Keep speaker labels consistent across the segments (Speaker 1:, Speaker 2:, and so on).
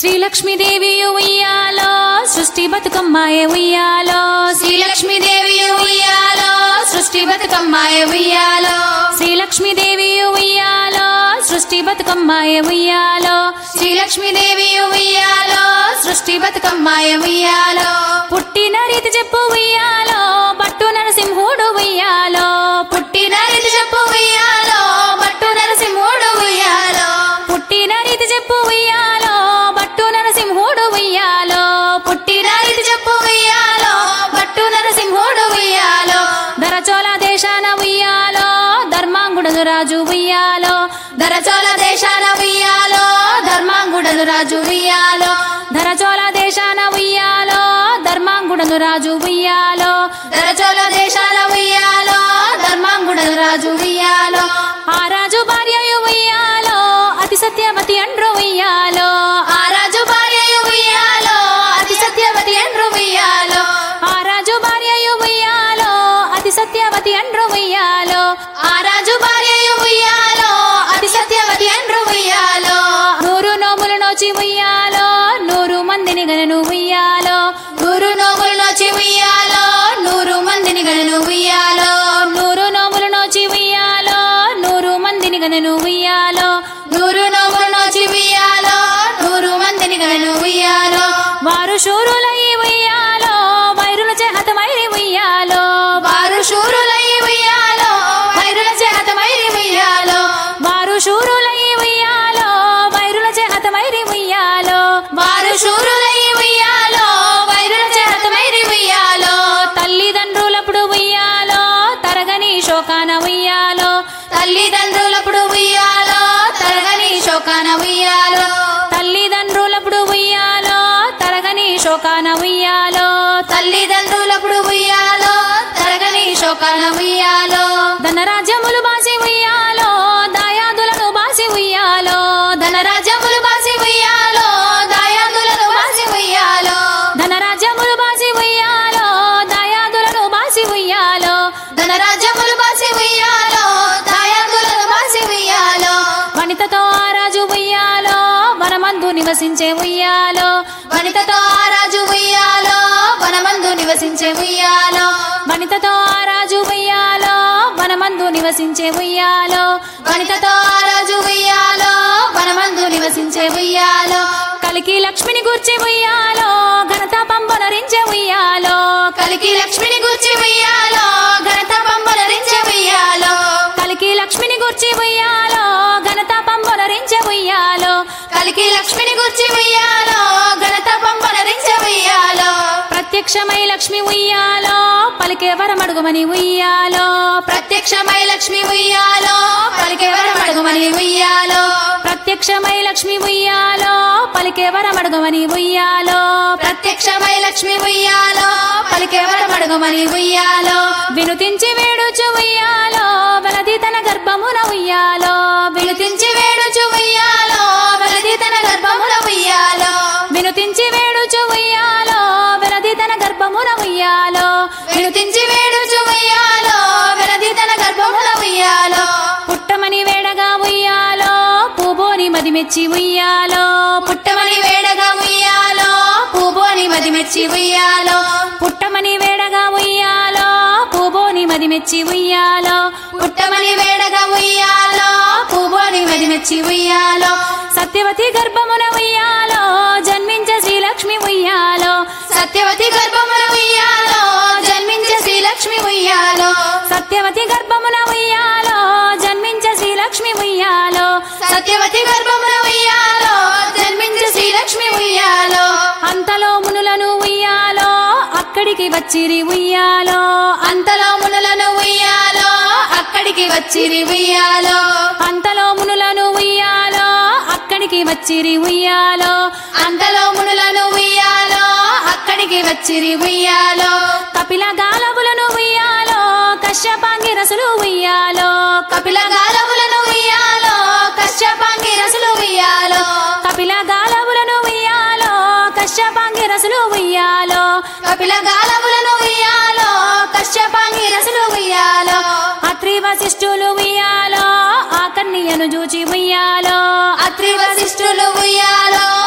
Speaker 1: శ్రీలక్ష్మీదేవి ఉయ్యాలో సృష్టి బతుకమ్మాయ ఉయ్యాలో
Speaker 2: శ్రీలక్ష్మీదేవి ఉయ్యాలో సృష్టి బతుకమ్మాయ ఉయ్యాలో
Speaker 1: శ్రీలక్ష్మీదేవి ఉయ్యాలో సృష్టి బతుకమ్మాయ ఉయ్యాలో
Speaker 2: శ్రీలక్ష్మీదేవి ఉయ్యాలో సృష్టి బతుకమ్మాయ ఉయ్యాలో
Speaker 1: పుట్టిన రీతి చెప్పు ఉయ్యాలో బట్టు నరసింహుడు ఉయ్యాలో
Speaker 2: పుట్టిన రీతి చెప్పు ఉయ్యాలో బట్టు నరసింహుడు ఉయ్యాలో
Speaker 1: పుట్టిన రీతి చెప్పు ఉయ్యాలో బట్టు నరసింహుడు ఉయ్యాలో
Speaker 2: పుట్టిన రీతి చెప్పు ఉయ్యాలో బట్టు నరసింహుడు ఉయ్యాలో
Speaker 1: దరచోల దేశాన ఉయ్యాలో ధర్మాంగుడు రాజు ఉయ్యాలో
Speaker 2: దరచోల దేశాన ఉయ్యాలో ధర్మాంగుడను రాజు ఉయ్యాలో
Speaker 1: ధరచోల దేశాన ఉయ్యాలో ధర్మాంగుడు రాజు ఉయ్యాలో
Speaker 2: దరచోల దేశాల ఉయ్యాలో ధర్మాంగుడను రాజు ఉయ్యాలో
Speaker 1: ఆ రాజు భార్యయు ఉయ్యాలో అతి సత్యవతి అండ్రు ఉయ్యాలో
Speaker 2: ఆ రాజు భార్యయు ఉయ్యాలో అతి సత్యవతి ఎండ్రు ఉయ్యాలో
Speaker 1: ఆ రాజు భార్యయు ఉయ్యాలో అతి సత్యవతి అండ్రు ఉయ్యాలో
Speaker 2: ఆ రాజు భార్యయు ఉయ్యాలో అతి సత్యవతి ఎండ్రు ఉయ్యాలో
Speaker 1: నూరు నోములు నోచి ఉయ్యాలో నూరు మందిని గనను ఉయ్యాలో
Speaker 2: నూరు నోములు నోచి ఉయ్యాలో నూరు మందిని గణను ఉయ్యాలో
Speaker 1: నూరు నోములు నోచి ఉయ్యాలో నూరు మందిని గనను ఉయ్యాలో
Speaker 2: నూరు నోములు నోచి ఉయ్యాలో నూరు మందిని గణను ఉయ్యాలో
Speaker 1: వారు శూరులై ఉయ్యాలో వైరుల చేహతమైరి ఉయ్యాలో
Speaker 2: వారు శూరులై ఉయ్యాలో వైరుల చేతమైరి ఉయ్యాలో
Speaker 1: వారు శూరులై ఉయ్యాలో వైరుల చేహతమైరి ఉయ్యాలో
Speaker 2: వారు శూరులై ఉయ్యాలో వైరుల చేతమైరి ఉయ్యాలో
Speaker 1: తల్లిదండ్రులప్పుడు ఉయ్యాలో తరగని శోకాన ఉయ్యాలో
Speaker 2: తల్లిదండ్రులప్పుడు ఉయ్యాలో తరగని శోకాన ఉయ్యాలో
Speaker 1: తల్లిదండ్రులప్పుడు ఉయ్యాలో తరగని శోకాన ఉయ్యాలో
Speaker 2: తల్లిదండ్రులప్పుడు ఉయ్యాలో తరగని శోకాన ఉయ్యాలో
Speaker 1: ధనరాజ్యములు బాసి ఉయ్యాలో దాయాదులను బాసి ఉయ్యాలో
Speaker 2: ధనరాజ్యములు బాసి ఉయ్యాలో దాయాదులను బాసి ఉయ్యాలో
Speaker 1: ధనరాజ్యములు బాసి ఉయ్యాలో దాయాదులను బాసి ఉయ్యాలో
Speaker 2: ధనరాజ్యములు బాసి ఉయ్యాలో దాయాదులను బాసి ఉయ్యాలో
Speaker 1: వనితతో ఆ రాజు ఉయ్యాలో వనమందు నివసించే ఉయ్యాలో
Speaker 2: వనితతో ఆ రాజు ఉయ్యాలో వనమందు నివసించే ఉయ్యాలో
Speaker 1: వనితతో ఆ రాజు ఉయ్యాలో వనమందు నివసించే ఉయ్యాలో
Speaker 2: వనితతో ఆ రాజు ఉయ్యాలో వనమందు నివసించే ఉయ్యాలో
Speaker 1: కలికి లక్ష్మిని గూర్చి ఉయ్యాలో ఘనత పంబనరించే ఉయ్యాలో
Speaker 2: కలికి లక్ష్మిని గూర్చి ఉయ్యాలో ఘనత పంపనరించే ఉయ్యాలో
Speaker 1: కలికి లక్ష్మిని గూర్చి ఉయ్యాలో ఘనత పంబనరించే ఉయ్యాలో
Speaker 2: కలికి లక్ష్మిని గూర్చి ఉయ్యాలో ఘనత పంపనరించే ఉయ్యాలో
Speaker 1: ప్రత్యక్షమై లక్ష్మి ఉయ్యాలో పలికే వరమడుగుమని ఉయ్యాలో
Speaker 2: ప్రత్యక్షమై లక్ష్మి ఉయ్యాలో పలికే వరమడుగుమని ఉయ్యాలో
Speaker 1: ప్రత్యక్షమై లక్ష్మి ఉయ్యాలో పలికే వరమడుగుమని ఉయ్యాలో
Speaker 2: ప్రత్యక్షమై లక్ష్మి ఉయ్యాలో పలికే వరమడుగుమని ఉయ్యాలో
Speaker 1: వినుతించి వేడుచు ఉయ్యాలో వెలది తన గర్భమున ఉయ్యాలో
Speaker 2: వినుతించి వేడుచు ఉయ్యాలో వెలది తన గర్భముల ఉయ్యాలో
Speaker 1: వినుతించి వేడుచు ఉయ్యాలో వెలది తన గర్భమున ఉయ్యాలో
Speaker 2: వినుతించి వేడుచు ఉయ్యాలో వెలది తన గర్భముల ఉయ్యాలో
Speaker 1: పుట్టమని వేడగా ఉయ్యాలో పూబోని మదిమెచ్చి ఉయ్యాలో
Speaker 2: పుట్టమని వేడగా ఉయ్యాలో పూబోని మదిమెచ్చి ఉయ్యాలో
Speaker 1: పుట్టమని వేడగా ఉయ్యాలో పూబోని మదిమెచ్చి ఉయ్యాలో
Speaker 2: పుట్టమని వేడగా ఉయ్యాలో పూబోని మదిమెచ్చి ఉయ్యాలో
Speaker 1: సత్యవతి గర్భమున ఉయ్యాలో జన్మించే శ్రీలక్ష్మి ఉయ్యాలో
Speaker 2: సత్యవతి గర్భముల ఉయ్యాలో జన్మించే శ్రీలక్ష్మి ఉయ్యాలో
Speaker 1: సత్యవతి గర్భమున ఉయ్యాలో జన్మించే శ్రీలక్ష్మి ఉయ్యాలో
Speaker 2: సత్యవతి గర్భముల ఉయ్యాలో జన్మించే శ్రీలక్ష్మి ఉయ్యాలో
Speaker 1: అంతలో మునులను ఉయ్యాలో అక్కడికి వచ్చిరి ఉయ్యాలో
Speaker 2: అంతలో మునులను ఉయ్యాలో అక్కడికి వచ్చిరి ఉయ్యాలో
Speaker 1: అంతలో మునులను ఉయ్యాలో అక్కడికి వచ్చిరి ఉయ్యాలో
Speaker 2: అంతలో మునులను ఉయ్యాలో అక్కడికి వచ్చిరి ఉయ్యాలో
Speaker 1: కపిల గాలవులను ఉయ్యాలో కశ్యపాంగి రసులు ఉయ్యాలో
Speaker 2: కపిల గాలవులను ఉయ్యాలో కశ్యపాంగి రసులు ఉయ్యాలో
Speaker 1: కపిల గాలవులను ఉయ్యాలో కశ్యపాంగి రసులు ఉయ్యాలో
Speaker 2: కపిల గాలవులను ఉయ్యాలో కశ్యపాంగి రసులు ఉయ్యాలో
Speaker 1: అత్రి వశిష్ఠులు ఉయ్యాలో ఆ కన్యను చూచి ఉయ్యాలో
Speaker 2: అత్రి వశిష్ఠులు ఉయ్యాలో ఆ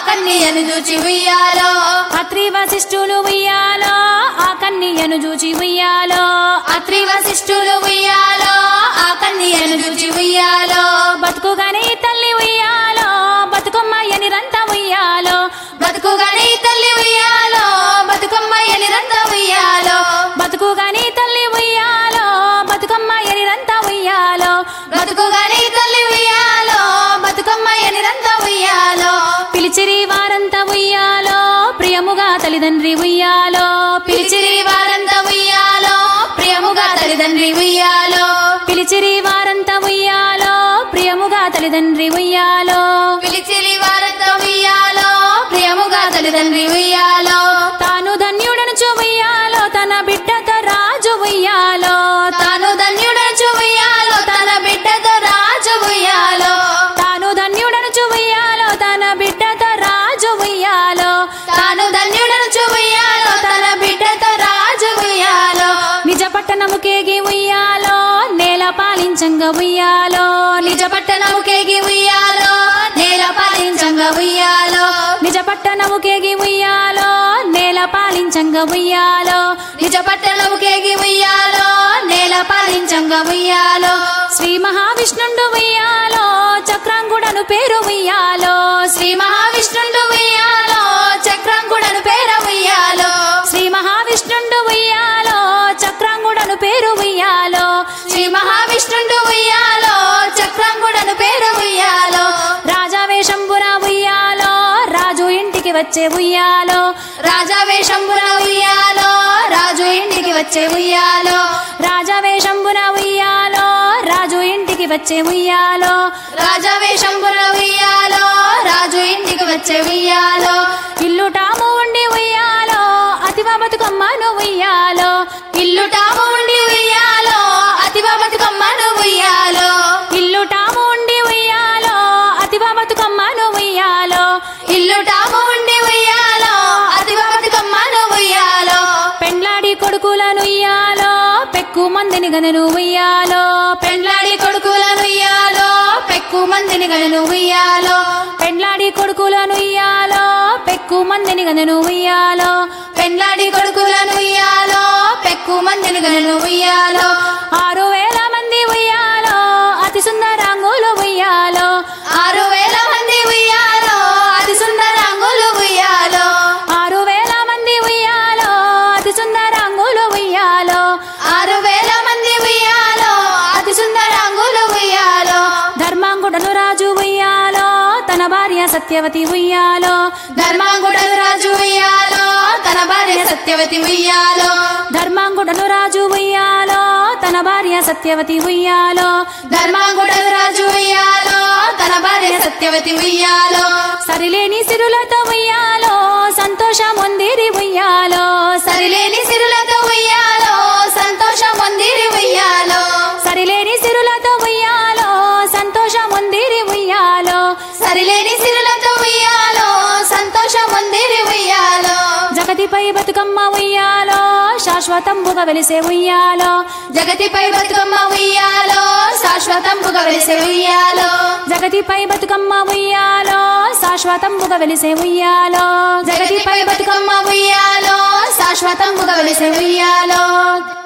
Speaker 2: కన్యను చూచి ఉయ్యాలో
Speaker 1: అత్రి వశిష్ఠులు ఉయ్యాలో ఆ కన్యను చూచి ఉయ్యాలో
Speaker 2: అత్రి వశిష్ఠులు ఉయ్యాలో ఆ కన్యను చూచి ఉయ్యాలో
Speaker 1: బతుకుగానే తల్లి ఉయ్యాలో బతుకమ్మయ్యని రంత ఉయ్యాలో
Speaker 2: బతుకుగాని తల్లి ఉయ్యాలో బతుకమ్మయ్యని రంత ఉయ్యాలో
Speaker 1: బతుకుగానే తల్లి ఉయ్యాలో బతుకమ్మయ్యని రంత ఉయ్యాలో
Speaker 2: బతుకుగాని తల్లి ఉయ్యాలో బతుకమ్మయ్యని రంత ఉయ్యాలో
Speaker 1: పిలిచిరి వారంతా ఉయ్యాలో ప్రియముగా తల్లిదండ్రి ఉయ్యాలో
Speaker 2: పిలిచిరి వారంతా ఉయ్యాలో ప్రియముగా తల్లిదండ్రి ఉయ్యాలో
Speaker 1: పిలిచిరి వారంతా ఉయ్యాలో ప్రియముగా తల్లిదండ్రి ఉయ్యాలో
Speaker 2: పిలిచిరి వారంతా ఉయ్యాలో ప్రియముగా తల్లిదండ్రి ఉయ్యాలో
Speaker 1: తాను ధన్యుడను ఉయ్యాలో తన బిడ్డతో రాజు ఉయ్యాలో
Speaker 2: తాను ధన్యుడను ఉయ్యాలో తన బిడ్డతో రాజు ఉయ్యాలో
Speaker 1: తాను ధన్యుడను ఉయ్యాలో తన బిడ్డతో రాజు ఉయ్యాలో
Speaker 2: తాను ధన్యుడను ఉయ్యాలో తన బిడ్డతో రాజు ఉయ్యాలో
Speaker 1: నిజ పట్టణము కేగి ఉయ్యాలో నేల పాలించంగా ఉయ్యాలో
Speaker 2: నిజ పట్టణము కేగి ఉయ్యాలో నేల పాలించంగా ఉయ్యాలో
Speaker 1: నిజ పట్టణము కేగి ఉయ్యాలో నేల పాలించంగా ఉయ్యాలో
Speaker 2: నిజ పట్టణము కేగి ఉయ్యాలో నేల పాలించంగా ఉయ్యాలో
Speaker 1: శ్రీ మహావిష్ణుండు ఉయ్యాలో చక్రాంగుడను పేరు ఉయ్యాలో
Speaker 2: శ్రీ మహావిష్ణుండు ఉయ్యాలో చక్రంకుడను పేర ఉయ్యాలో
Speaker 1: శ్రీ మహావిష్ణుండు ఉయ్యాలో చక్రాంగుడను పేరు ఉయ్యాలో
Speaker 2: శ్రీ మహావిష్ణుండు ఉయ్యాలో చక్రంకుడను పేర ఉయ్యాలో
Speaker 1: రాజావేషంబున ఉయ్యాలో రాజు ఇంటికి వచ్చే ఉయ్యాలో
Speaker 2: రాజావేషంబున ఉయ్యాలో రాజు ఇంటికి వచ్చే ఉయ్యాలో
Speaker 1: రాజావేషంబున ఉయ్యాలో రాజు ఇంటికి వచ్చే ఉయ్యాలో
Speaker 2: రాజావేషంబున ఉయ్యాలో రాజు ఇంటికి వచ్చే ఉయ్యాలో
Speaker 1: ఇల్లు టాము ఉండి ఉయ్యాలో అతివ బతుకమ్మను ఉయ్యాలో
Speaker 2: ఇల్లు టాము ఉండి ఉయ్యాలో అతివ బతుకమ్మను ఉయ్యాలో
Speaker 1: ఇల్లు టాము ఉండి ఉయ్యాలో అతివ బతుకమ్మను ఉయ్యాలో
Speaker 2: ఇల్లు టాము ఉండి ఉయ్యాలో అతివ బతుకమ్మను ఉయ్యాలో
Speaker 1: పెండ్లాడి కొడుకులను ఉయ్యాలో పెక్కు మందిని గనను ఉయ్యాలో
Speaker 2: పెండ్లాడి కొడుకులను ఉయ్యాలో పెక్కు మందిని గలను ఉయ్యాలో
Speaker 1: పెండ్లాడి కొడుకులను ఉయ్యాలో పెక్కు మందిని గనను ఉయ్యాలో
Speaker 2: పెండ్లాడి కొడుకులను ఉయ్యాలో పెక్కు మందిని గలను ఉయ్యాలో
Speaker 1: ఆరు వేల మంది ఉయ్యాలో అతి సుందరాంగులు ఉయ్యాలో
Speaker 2: ఆరు వేల మంది ఉయ్యాలో అతి సుందరాంగులు ఉయ్యాలో
Speaker 1: ఆరు వేల మంది ఉయ్యాలో అతి సుందరాంగులు ఉయ్యాలో
Speaker 2: ఆరు వేల మంది ఉయ్యాలో అతి సుందరాంగులు ఉయ్యాలో
Speaker 1: ధర్మాంగుడను రాజు ఉయ్యాలో తన భార్య సత్యవతి ఉయ్యాలో
Speaker 2: ధర్మాంగుడను రాజు ఉయ్యాలో తన భార్య సత్యవతి ఉయ్యాలో
Speaker 1: ధర్మాంగుడను రాజు ఉయ్యాలో తన భార్య సత్యవతి ఉయ్యాలో
Speaker 2: ధర్మాంగుడను రాజు ఉయ్యాలో తన భార్య సత్యవతి ఉయ్యాలో
Speaker 1: సరిలేని సిరులతో ఉయ్యాలో సంతోషం ఉందిరి ఉయ్యాలో
Speaker 2: సరిలేని సిరులతో ఉయ్యాలో సంతోషం ఉందిరి ఉయ్యాలో
Speaker 1: సరిలేని సిరులతో ఉయ్యాలో సంతోషం ఉందిరి ఉయ్యాలో
Speaker 2: సరిలేని సిరులతో ఉయ్యాలో సంతోషం ఉందిరి ఉయ్యాలో
Speaker 1: జగతిపై బతుకమ్మ ఉయ్యాలో శాశ్వతంబుగా వెలిసే ఉయ్యాలో
Speaker 2: జగతిపై బతుకమ్మ ఉయ్యాలో శాశ్వతంబుగా వెలిసే ఉయ్యాలో
Speaker 1: జగతిపై బతుకమ్మ ఉయ్యాలో శాశ్వతంబుగా వెలిసే ఉయ్యాలో
Speaker 2: జగతిపై బతుకమ్మ ఉయ్యాలో శాశ్వతంబుగా వెలిసే ఉయ్యాలో